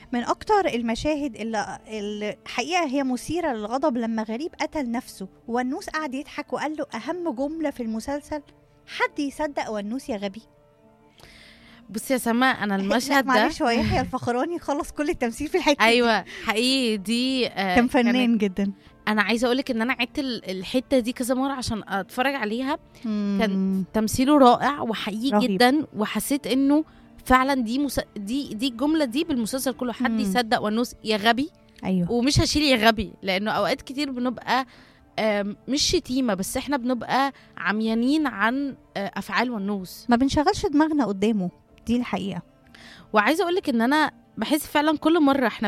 من اكتر المشاهد اللي اللي الحقيقه هي مثيره للغضب لما غريب قتل نفسه ونوس قعد يضحك وقال له اهم جمله في المسلسل حد يصدق ونوس يا غبي بصي يا سما انا لا، المشهد ده معلش هو يحيى الفخراني خلص كل التمثيل في الحته دي. ايوه حقيقي دي آه، كان كانت- فنان جدا انا عايزه اقولك ان انا عدت ال- الحته دي كذا مره عشان اتفرج عليها كان تمثيله رائع وحقيقي رهيب. جدا وحسيت انه فعلا دي مس... دي دي الجمله دي بالمسلسل كله حد مم. يصدق ونوس يا غبي ايوه ومش هشيل يا غبي لانه اوقات كتير بنبقى آم، مش شتيمه بس احنا بنبقى عميانين عن آه، افعال ونوس ما بنشغلش دماغنا قدامه دي الحقيقه وعايزه اقولك ان انا بحس فعلا كل مره احنا